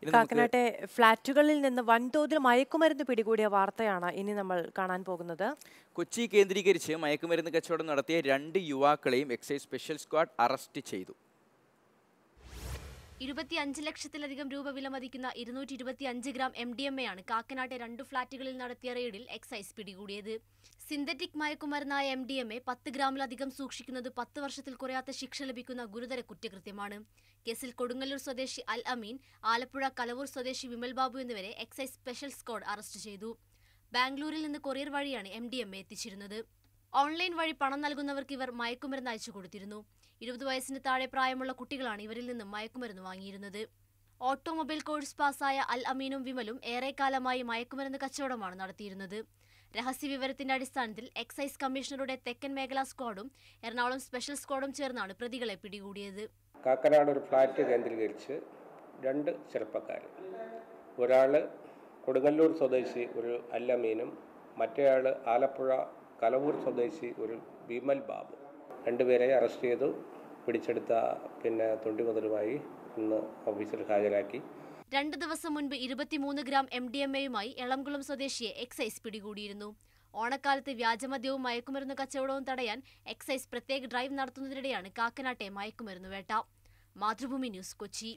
ഇനി നമുക്ക് കാക്കനാട്ടെ ഫ്ളാറ്റുകളിൽ നിന്ന് വൻതോതിൽ മയക്കുമരുന്ന് പിടികൂടിയ വാർത്തയാണ് ഇനി നമ്മൾ കാണാൻ പോകുന്നത് കൊച്ചി കേന്ദ്രീകരിച്ച് മയക്കുമരുന്ന് കച്ചവടം നടത്തിയ രണ്ട് യുവാക്കളെയും എക്സൈസ് സ്പെഷ്യൽ സ്ക്വാഡ് അറസ്റ്റ് ചെയ്തു ഇരുപത്തിയഞ്ച് ലക്ഷത്തിലധികം രൂപ വിലമതിക്കുന്ന ഇരുന്നൂറ്റി ഇരുപത്തിയഞ്ച് gram M D M A ആണ് കാക്കനാട്ടെ രണ്ടു ഫ്ളാറ്റുകളിൽ നടത്തിയ റെയ്ഡിൽ എക്സൈസ് പിടികൂടിയത് സിന്തറ്റിക് മയക്കുമരുന്നായ എം ഡി എം എ പത്ത് ഗ്രാമിലധികം സൂക്ഷിക്കുന്നത് പത്ത് വർഷത്തിൽ കുറയാത്ത ശിക്ഷ ലഭിക്കുന്ന ഗുരുതര കുറ്റകൃത്യമാണ് കേസിൽ കൊടുങ്ങല്ലൂർ സ്വദേശി അൽ അമീൻ ആലപ്പുഴ കലവൂർ സ്വദേശി വിമൽ ബാബു എന്നിവരെ എക്സൈസ് സ്പെഷ്യൽ സ്ക്വാഡ് അറസ്റ്റ് ചെയ്തു ബാംഗ്ലൂരിൽ നിന്ന് കൊറിയർ വഴിയാണ് എം ഡി എം എ എത്തിച്ചിരുന്നത് ഓൺലൈൻ വഴി പണം നൽകുന്നവർക്ക് ഇവർ മയക്കുമരുന്ന് അയച്ചു കൊടുത്തിരുന്നു ഇരുപത് വയസ്സിന് താഴെ പ്രായമുള്ള കുട്ടികളാണ് ഇവരിൽ നിന്ന് മയക്കുമരുന്ന് വാങ്ങിയിരുന്നത് ഓട്ടോമൊബൈൽ കോഴ്സ് പാസ്സായ അൽ അമീനും വിമലും ഏറെക്കാലമായി മയക്കുമരുന്ന് കച്ചവടമാണ് നടത്തിയിരുന്നത് രഹസ്യ വിവരത്തിന്റെ അടിസ്ഥാനത്തിൽ എക്സൈസ് കമ്മീഷണറുടെ തെക്കൻ മേഖലാ സ്ക്വാഡും എറണാകുളം സ്പെഷ്യൽ സ്ക്വാഡും ചേർന്നാണ് പ്രതികളെ പിടികൂടിയത് കാക്കനാട് ഒരു ഫ്ലാറ്റ് കേന്ദ്രീകരിച്ച് രണ്ട് ചെറുപ്പക്കാർ ഒരാൾ കൊടുങ്ങല്ലൂർ സ്വദേശി ഒരു അല്ലമീനും മറ്റേയാൾ ആലപ്പുഴ കലവൂർ സ്വദേശി ഒരു വിമൽ ബാബു രണ്ടുപേരെ അറസ്റ്റ് ചെയ്തു പിടിച്ചെടുത്ത പിന്നെ തൊണ്ടി മുതലുമായി ഇന്ന് ഓഫീസിൽ ഹാജരാക്കി രണ്ടു ദിവസം മുൻപ് ഇരുപത്തിമൂന്ന് ഗ്രാം എം ഡി എം എയുമായി എളംകുളം സ്വദേശിയെ എക്സൈസ് പിടികൂടിയിരുന്നു ഓണക്കാലത്ത് വ്യാജമദ്യവും മയക്കുമരുന്ന് കച്ചവടവും തടയാൻ എക്സൈസ് പ്രത്യേക ഡ്രൈവ് നടത്തുന്നതിനിടെയാണ് കാക്കനാട്ടെ മയക്കുമരുന്ന് വേട്ട മാതൃഭൂമി ന്യൂസ് കൊച്ചി